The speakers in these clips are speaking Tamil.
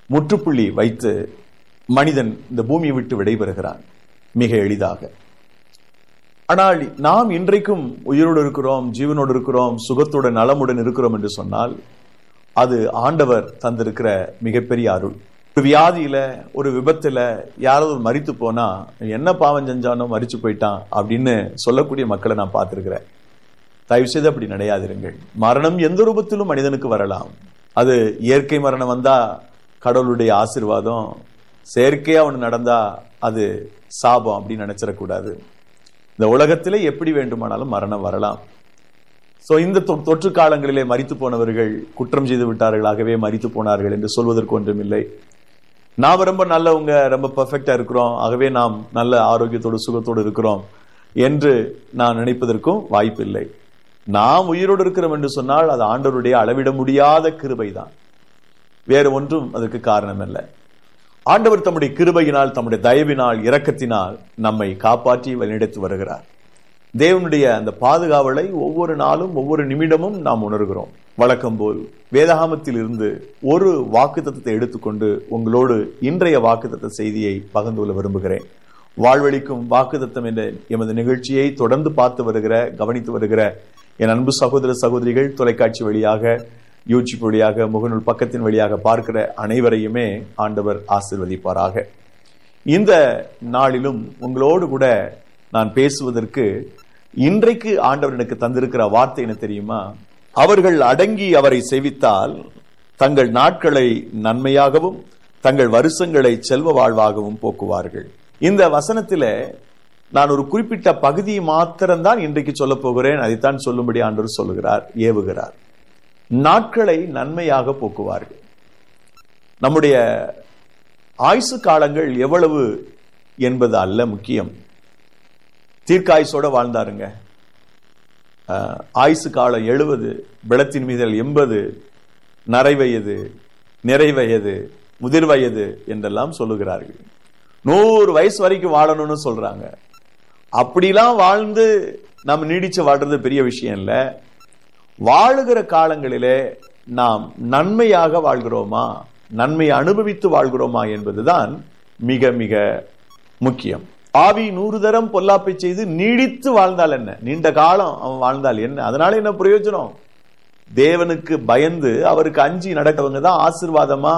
முற்றுப்புள்ளி வைத்து மனிதன் இந்த பூமியை விட்டு விடைபெறுகிறான் மிக எளிதாக ஆனால் நாம் இன்றைக்கும் உயிரோடு இருக்கிறோம் ஜீவனோடு இருக்கிறோம் சுகத்துடன் நலமுடன் இருக்கிறோம் என்று சொன்னால் அது ஆண்டவர் தந்திருக்கிற மிகப்பெரிய அருள் ஒரு வியாதியில ஒரு விபத்துல யாராவது ஒரு மறித்து போனா என்ன பாவம் செஞ்சானோ மறிச்சு போயிட்டான் அப்படின்னு சொல்லக்கூடிய மக்களை நான் பார்த்திருக்கிறேன் தயவு செய்து அப்படி நினையாதிருங்கள் மரணம் எந்த ரூபத்திலும் மனிதனுக்கு வரலாம் அது இயற்கை மரணம் வந்தா கடவுளுடைய ஆசிர்வாதம் செயற்கையா ஒன்று நடந்தா அது சாபம் அப்படின்னு நினைச்சிடக்கூடாது இந்த உலகத்திலே எப்படி வேண்டுமானாலும் மரணம் வரலாம் சோ இந்த தொ- தொற்று காலங்களிலே மரித்து போனவர்கள் குற்றம் செய்து விட்டார்களாகவே மரித்து போனார்கள் என்று சொல்வதற்கு ஒன்றுமில்லை நாம் ரொம்ப நல்லவங்க ரொம்ப பெர்ஃபெக்டா இருக்கிறோம் ஆகவே நாம் நல்ல ஆரோக்கியத்தோடு சுகத்தோடு இருக்கிறோம் என்று நான் நினைப்பதற்கும் வாய்ப்பில்லை நாம் உயிரோடு இருக்கிறோம் என்று சொன்னால் அது ஆண்டவருடைய அளவிட முடியாத கிருபைதான் வேறு ஒன்றும் அதற்கு காரணம் அல்ல ஆண்டவர் தம்முடைய கிருபையினால் தம்முடைய தயவினால் இரக்கத்தினால் நம்மை காப்பாற்றி வழிநடத்தி வருகிறார் தேவனுடைய அந்த பாதுகாவலை ஒவ்வொரு நாளும் ஒவ்வொரு நிமிடமும் நாம் உணர்கிறோம் வழக்கம் போல் வேதாகமத்தில் இருந்து ஒரு வாக்குத்தத்தத்தை எடுத்துக்கொண்டு உங்களோடு இன்றைய வாக்குத்தத்த செய்தியை பகிர்ந்து கொள்ள விரும்புகிறேன் வாழ்வழிக்கும் வாக்குத்தத்தம் என்ற எமது நிகழ்ச்சியை தொடர்ந்து பார்த்து வருகிற கவனித்து வருகிற என் அன்பு சகோதர சகோதரிகள் தொலைக்காட்சி வழியாக யூடியூப் வழியாக முகநூல் பக்கத்தின் வழியாக பார்க்கிற அனைவரையுமே ஆண்டவர் ஆசிர்வதிப்பாராக இந்த நாளிலும் உங்களோடு கூட நான் பேசுவதற்கு இன்றைக்கு ஆண்டவர் எனக்கு தந்திருக்கிற வார்த்தை என்ன தெரியுமா அவர்கள் அடங்கி அவரை செவித்தால் தங்கள் நாட்களை நன்மையாகவும் தங்கள் வருஷங்களை செல்வ வாழ்வாகவும் போக்குவார்கள் இந்த வசனத்தில நான் ஒரு குறிப்பிட்ட பகுதியை மாத்திரம்தான் இன்றைக்கு சொல்ல போகிறேன் அதைத்தான் சொல்லும்படி ஆண்டவர் சொல்லுகிறார் ஏவுகிறார் நாட்களை நன்மையாக போக்குவார்கள் நம்முடைய ஆயுசு காலங்கள் எவ்வளவு என்பது அல்ல முக்கியம் தீர்க்காயுசோட வாழ்ந்தாருங்க அஹ், ஆயுசு காலம் எழுபது பிளத்தின் மீதல் எண்பது நரைவயது நிறைவயது முதிர் வயது என்றெல்லாம் சொல்லுகிறார்கள் நூறு வயசு வரைக்கும் வாழணும்னு சொல்றாங்க அப்படிலாம் வாழ்ந்து நம்ம நீடிச்சு வாழ்றது பெரிய விஷயம் இல்ல வாழுகிற காலங்களிலே நாம் நன்மையாக வாழ்கிறோமா நன்மையை அனுபவித்து வாழ்கிறோமா என்பதுதான் மிக மிக முக்கியம் ஆவி நூறு தரம் பொல்லாப்பை செய்து நீடித்து வாழ்ந்தால் என்ன நீண்ட காலம் அவன் வாழ்ந்தால் என்ன அதனால என்ன பிரயோஜனம் தேவனுக்கு பயந்து அவருக்கு அஞ்சி நடக்கவங்க தான் ஆசீர்வாதமா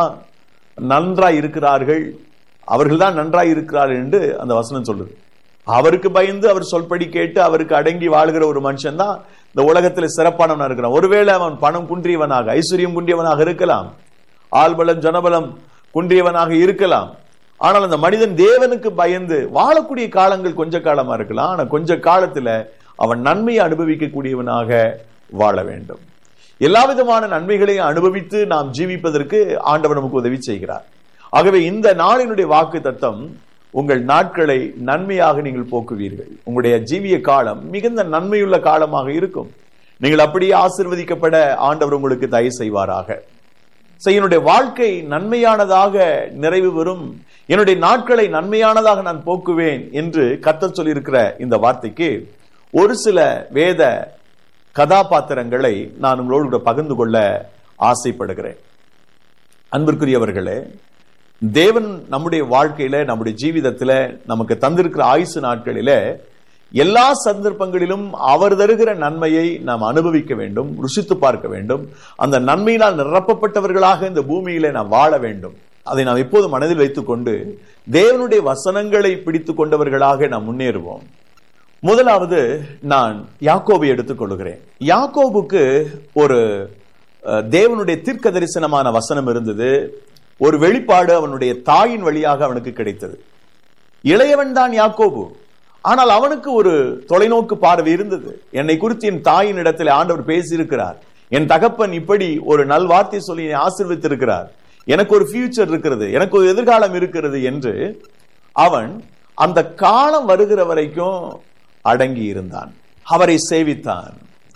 நன்றாய் இருக்கிறார்கள் அவர்கள் தான் நன்றாய் இருக்கிறார்கள் என்று அந்த வசனம் சொல்லுது அவருக்கு பயந்து அவர் சொல்படி கேட்டு அவருக்கு அடங்கி வாழ்கிற ஒரு மனுஷன் தான் இந்த உலகத்துல சிறப்பானவனா இருக்கிறான் ஒருவேளை அவன் பணம் குன்றியவனாக ஐஸ்வர்யம் குன்றியவனாக இருக்கலாம் ஆள்பலம் ஜனபலம் குன்றியவனாக இருக்கலாம் ஆனால் அந்த மனிதன் தேவனுக்கு பயந்து வாழக்கூடிய காலங்கள் கொஞ்ச காலமா இருக்கலாம் ஆனா கொஞ்ச காலத்துல அவன் நன்மையை அனுபவிக்கக்கூடியவனாக வாழ வேண்டும் எல்லா விதமான நன்மைகளையும் அனுபவித்து நாம் ஜீவிப்பதற்கு ஆண்டவர் நமக்கு உதவி செய்கிறார் ஆகவே இந்த நாளினுடைய வாக்கு தத்தம் உங்கள் நாட்களை நன்மையாக நீங்கள் போக்குவீர்கள் உங்களுடைய ஜீவிய காலம் மிகுந்த நன்மையுள்ள காலமாக இருக்கும் நீங்கள் அப்படியே ஆசிர்வதிக்கப்பட ஆண்டவர் உங்களுக்கு தயவு செய்வாராக So, என்னுடைய வாழ்க்கை நன்மையானதாக நிறைவு பெறும் என்னுடைய நாட்களை நன்மையானதாக நான் போக்குவேன் என்று கர்த்தர் சொல்லியிருக்கிற இந்த வார்த்தைக்கு ஒரு சில வேத கதாபாத்திரங்களை நான் உங்களோடு கூட பகிர்ந்து கொள்ள ஆசைப்படுகிறேன் அன்பிற்குரியவர்களே தேவன் நம்முடைய வாழ்க்கையில நம்முடைய ஜீவிதத்துல நமக்கு தந்திருக்கிற ஆயுசு நாட்களில எல்லா சந்தர்ப்பங்களிலும் அவர் தருகிற நன்மையை நாம் அனுபவிக்க வேண்டும் ருசித்து பார்க்க வேண்டும் அந்த நன்மையினால் நிரப்பப்பட்டவர்களாக இந்த பூமியில நாம் வாழ வேண்டும் அதை நாம் எப்போது மனதில் வைத்துக்கொண்டு தேவனுடைய வசனங்களை பிடித்து கொண்டவர்களாக நாம் முன்னேறுவோம் முதலாவது நான் யாக்கோபை எடுத்துக்கொள்கிறேன் யாக்கோபுக்கு ஒரு அஹ், தேவனுடைய தீர்க்க தரிசனமான வசனம் இருந்தது ஒரு வெளிப்பாடு அவனுடைய தாயின் வழியாக அவனுக்கு கிடைத்தது இளையவன் தான் யாக்கோபு ஆனால் அவனுக்கு ஒரு தொலைநோக்கு பார்வை இருந்தது என்னை குறித்து என் தாயின் இடத்தில் ஆண்டவர் பேசியிருக்கிறார் என் தகப்பன் இப்படி ஒரு நல்வார்த்தை சொல்லி என்னை ஆசீர்வதித்திருக்கிறார் எனக்கு ஒரு ஃபியூச்சர் இருக்கிறது எனக்கு ஒரு எதிர்காலம் இருக்கிறது என்று அவன் அந்த காலம் வருகிற வரைக்கும் அடங்கி இருந்தான் அவரை சேவித்தான்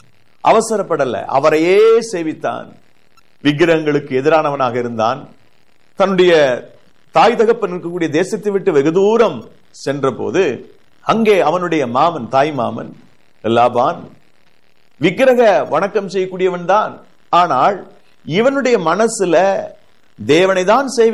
அவசரப்படல அவரையே சேவித்தான் விக்கிரகங்களுக்கு எதிரானவனாக இருந்தான் தன்னுடைய தாய் தகப்பன் இருக்கக்கூடிய தேசத்தை விட்டு வெகு தூரம் சென்ற போது அங்கே அவனுடைய மாமன் தாய் மாமன் லாபான் விக்கிரக வணக்கம் செய்யக்கூடியவன் தான் ஆனால் இவனுடைய மனசுல தேவனை தான் சேவி